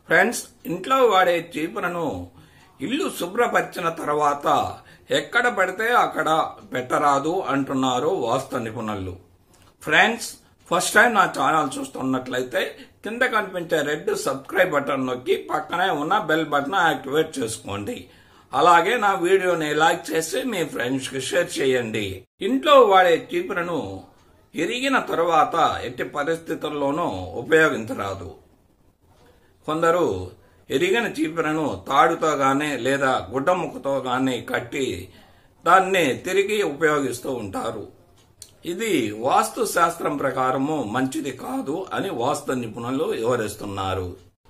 friends ఇంట్లో వాడే చీపురను ఇల్లు శుభ్రపరిచిన తర్వాత ఎక్కడ పడితే అక్కడ పెట్టరాదు అంటున్నారు వాస్తు నిపుణులు ఫ్రెండ్స్ ఫస్ట్ టైం నా ఛానల్ చూస్తున్నట్లయితే కింద కనిపించే రెడ్ సబ్స్క్రైబ్ బటన్ నొక్కి పక్కనే ఉన్న బెల్ బటన్ యాక్టివేట్ చేసుకోండి అలాగే నా వీడియోని లైక్ చేసి మీ ఫ్రెండ్స్ కి షేర్ చేయండి ఇంట్లో వాడే చీపురను ఎరిగిన తరువాత ఎట్టి పరిస్థితుల్లోనూ ఉపయోగించరాదు కొందరు ఎరిగిన చీపురను తాడుతో గాని లేదా గుడ్డముక్కతో గాని కట్టి దాన్ని తిరిగి ఉపయోగిస్తూ ఉంటారు ఇది వాస్తు శాస్త్రం ప్రకారము మంచిది కాదు అని వాస్తు నిపుణులు వివరిస్తున్నారు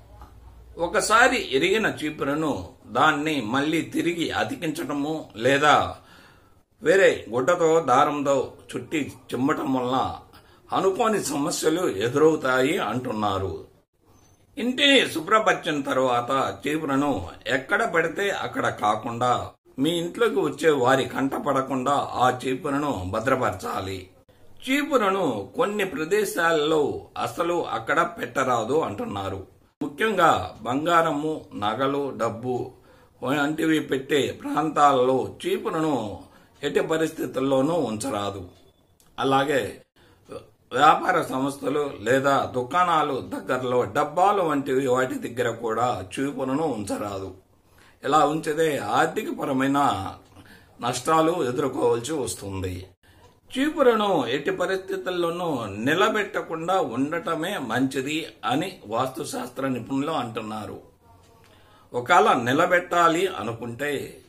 ఒకసారి ఎరిగిన చీపురను దాన్ని మళ్ళీ తిరిగి అతికించటము లేదా వేరే గుడ్డతో దారంతో చుట్టి చిమ్మటం వలన అనుకోని సమస్యలు ఎదురవుతాయి అంటున్నారు ఇంటిని శుభ్రపరిచిన తర్వాత చీపురను ఎక్కడ పడితే అక్కడ కాకుండా మీ ఇంట్లోకి వచ్చే వారి కంట పడకుండా ఆ చీపురను భద్రపరచాలి చీపురను కొన్ని ప్రదేశాలలో అసలు అక్కడ పెట్టరాదు అంటున్నారు ముఖ్యంగా బంగారము నగలు డబ్బు వంటివి పెట్టే ప్రాంతాలలో చీపురను ఎట్టి పరిస్థితుల్లోనూ ఉంచరాదు అలాగే వ్యాపార సంస్థలు లేదా దుకాణాలు దగ్గరలో డబ్బాలు వంటివి వాటి దగ్గర కూడా చీపురను ఉంచరాదు ఇలా ఉంచితే ఆర్థికపరమైన నష్టాలు ఎదుర్కోవాల్సి వస్తుంది చీపురను ఎట్టి పరిస్థితుల్లోనూ నిలబెట్టకుండా ఉండటమే మంచిది అని వాస్తుశాస్త్ర నిపుణులు అంటున్నారు ఒకవేళ నిలబెట్టాలి అనుకుంటే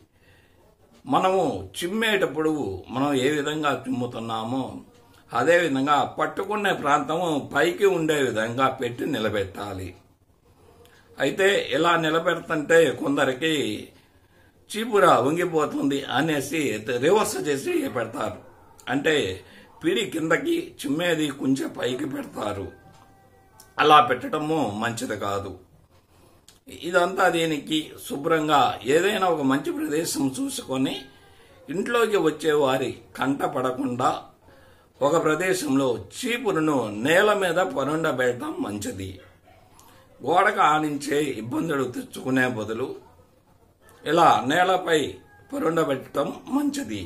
మనము చిమ్మేటప్పుడు మనం ఏ విధంగా చిమ్ముతున్నామో అదే విధంగా పట్టుకునే ప్రాంతము పైకి ఉండే విధంగా పెట్టి నిలబెట్టాలి అయితే ఇలా నిలబెడుతుంటే కొందరికి చీపుర వంగిపోతుంది అనేసి రివర్స్ చేసి పెడతారు అంటే పిడి కిందకి చిమ్మేది కొంచెం పైకి పెడతారు అలా పెట్టడము మంచిది కాదు ఇదంతా దీనికి శుభ్రంగా ఏదైనా ఒక మంచి ప్రదేశం చూసుకొని ఇంట్లోకి వచ్చే వారి కంట పడకుండా ఒక ప్రదేశంలో చీపురును నేల మీద పరుండబెట్టడం మంచిది గోడకు ఆనించే ఇబ్బందులు తెచ్చుకునే బదులు ఇలా నేలపై పరుండబెట్టడం మంచిది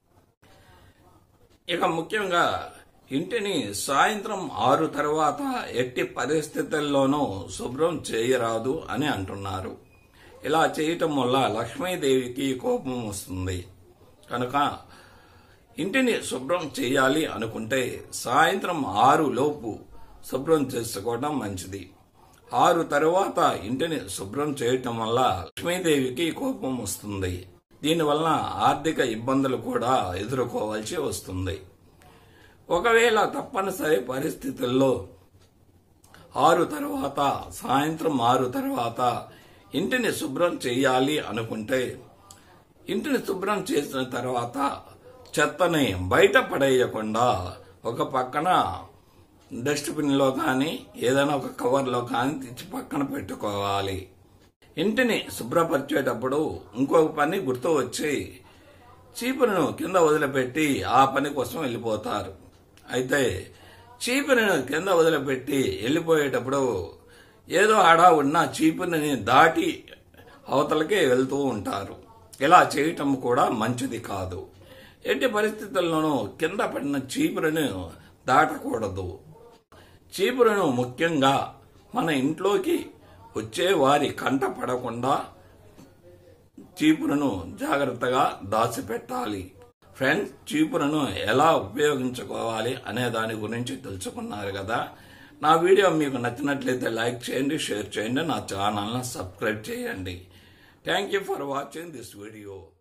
ఇక ముఖ్యంగా ఇంటిని సాయంత్రం ఆరు తర్వాత ఎట్టి పరిస్థితుల్లోనూ శుభ్రం చేయరాదు అని అంటున్నారు ఇలా చేయటం వల్ల లక్ష్మీదేవికి కోపం వస్తుంది కనుక ఇంటిని శుభ్రం చేయాలి అనుకుంటే సాయంత్రం ఆరు లోపు శుభ్రం చేసుకోవడం మంచిది ఆరు తరువాత ఇంటిని శుభ్రం చేయటం వల్ల లక్ష్మీదేవికి కోపం వస్తుంది దీనివల్ల ఆర్థిక ఇబ్బందులు కూడా ఎదుర్కోవాల్సి వస్తుంది ఒకవేళ తప్పనిసరి పరిస్థితుల్లో ఆరు తర్వాత సాయంత్రం ఆరు తర్వాత ఇంటిని శుభ్రం చేయాలి అనుకుంటే ఇంటిని శుభ్రం చేసిన తర్వాత చెత్తని బయట పడేయకుండా ఒక పక్కన డస్ట్బిన్ లో కానీ ఏదైనా ఒక కవర్లో కానీ తెచ్చి పక్కన పెట్టుకోవాలి ఇంటిని శుభ్రపరిచేటప్పుడు ఇంకొక పని గుర్తు వచ్చి చీపురును కింద వదిలిపెట్టి ఆ పని కోసం వెళ్ళిపోతారు అయితే చీపురును కింద వదిలిపెట్టి వెళ్ళిపోయేటప్పుడు ఏదో ఆడా ఉన్న చీపురుని దాటి అవతలకే వెళ్తూ ఉంటారు ఇలా చేయటం కూడా మంచిది కాదు ఎట్టి పరిస్థితుల్లోనూ కింద పడిన చీపురును దాటకూడదు చీపురును ముఖ్యంగా మన ఇంట్లోకి వచ్చే వారి కంట పడకుండా చీపురును జాగ్రత్తగా దాచిపెట్టాలి ఫ్రెండ్స్ చీపురును ఎలా ఉపయోగించుకోవాలి అనే దాని గురించి తెలుసుకున్నారు కదా నా వీడియో మీకు నచ్చినట్లయితే లైక్ చేయండి షేర్ చేయండి నా ఛానల్ని సబ్స్క్రైబ్ చేయండి thank you for watching this video